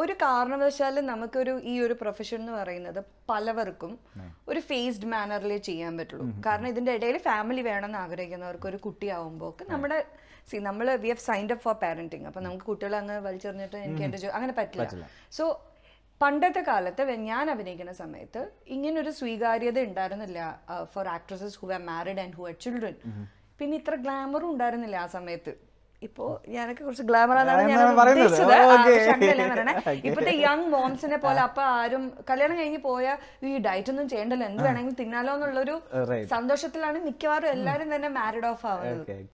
ഒരു കാരണവശാലും നമുക്കൊരു ഈ ഒരു പ്രൊഫഷൻ എന്ന് പറയുന്നത് പലവർക്കും ഒരു ഫേസ്ഡ് മാനറിലേ ചെയ്യാൻ പറ്റുള്ളൂ കാരണം ഇതിന്റെ ഇടയിൽ ഫാമിലി വേണമെന്ന് ആഗ്രഹിക്കുന്നവർക്ക് ഒരു കുട്ടിയാവുമ്പോൾ ഒക്കെ നമ്മുടെ സി നമ്മൾ we have signed up for parenting അപ്പൊ നമുക്ക് കുട്ടികളെ അങ്ങ് വലിച്ചെറിഞ്ഞിട്ട് എനിക്ക് എന്റെ ജോ- അങ്ങനെ പറ്റില്ല സോ പണ്ടത്തെ കാലത്ത് വെ- ഞാൻ അഭിനയിക്കുന്ന സമയത്ത് ഇങ്ങനൊരു സ്വീകാര്യത ഉണ്ടായിരുന്നില്ല for actresses who are married and who are children പിന്നെ ഇത്ര ഗ്ലാമറും ഉണ്ടായിരുന്നില്ല ആ സമയത്ത് ഇപ്പോ ഞാനൊക്കെ കുറച്ച് ഗ്ലാമർ ആണെന്ന് ഞാൻ എന്നാണ് പറയുന്നത്. ഉദ്ദേശിച്ചത് ആ, Okay. പക്ഷെ അങ്ങനെയല്ല ഞാൻ പറയണേ. ഇപ്പത്തെ യങ് മോംസിനെ പോലെ അപ്പൊ ആരും കല്യാണം കഴിഞ്ഞ് പോയാൽ ഈ ഡയറ്റ് ഒന്നും ചെയ്യണ്ടല്ലോ എന്ത് വേണമെങ്കിലും തിന്നാലോ എന്നുള്ളൊരു Right. സന്തോഷത്തിലാണ് മിക്കവാറും എല്ലാരും തന്നെ മാരിഡ് ഓഫ് ആവുന്നത് Okay.